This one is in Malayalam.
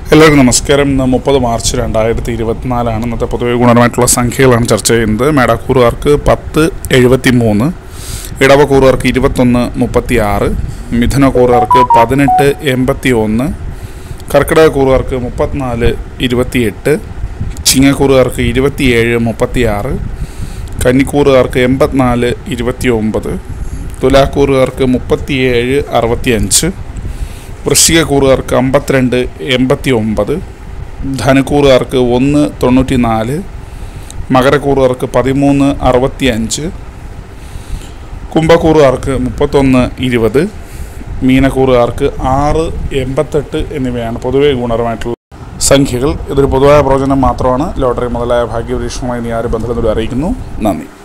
എല്ലാവർക്കും നമസ്കാരം ഇന്ന് മുപ്പത് മാർച്ച് രണ്ടായിരത്തി ഇരുപത്തിനാലാണ് ഇന്നത്തെ പൊതുവെ ഗുണപരമായിട്ടുള്ള സംഖ്യകളാണ് ചർച്ച ചെയ്യുന്നത് മേടാക്കൂറുകാർക്ക് പത്ത് എഴുപത്തി മൂന്ന് ഇടവക്കൂറുകാർക്ക് ഇരുപത്തൊന്ന് മുപ്പത്തി ആറ് മിഥുനക്കൂറുകാർക്ക് പതിനെട്ട് എൺപത്തി ഒന്ന് കർക്കിടകക്കൂറുകാർക്ക് മുപ്പത്തിനാല് ഇരുപത്തിയെട്ട് ചിങ്ങക്കൂറുകാർക്ക് ഇരുപത്തിയേഴ് മുപ്പത്തി ആറ് കന്നിക്കൂറുകാർക്ക് എൺപത്തിനാല് ഇരുപത്തി ഒമ്പത് തുലാക്കൂറുകാർക്ക് മുപ്പത്തിയേഴ് അറുപത്തിയഞ്ച് വൃശ്ചികക്കൂറുകാർക്ക് അമ്പത്തിരണ്ട് എൺപത്തി ഒമ്പത് ധനുക്കൂറുകാർക്ക് ഒന്ന് തൊണ്ണൂറ്റി നാല് മകരക്കൂറുകാർക്ക് പതിമൂന്ന് അറുപത്തി അഞ്ച് കുംഭക്കൂറുകാർക്ക് മുപ്പത്തൊന്ന് ഇരുപത് മീനക്കൂറുകാർക്ക് ആറ് എൺപത്തെട്ട് എന്നിവയാണ് പൊതുവെ ഗുണപരമായിട്ടുള്ള സംഖ്യകൾ ഇതൊരു പൊതുവായ പ്രവചനം മാത്രമാണ് ലോട്ടറി മുതലായ ഭാഗ്യപരീക്ഷണമായി നീ ആര് ബന്ധപ്പെടുന്നവരെ അറിയിക്കുന്നു നന്ദി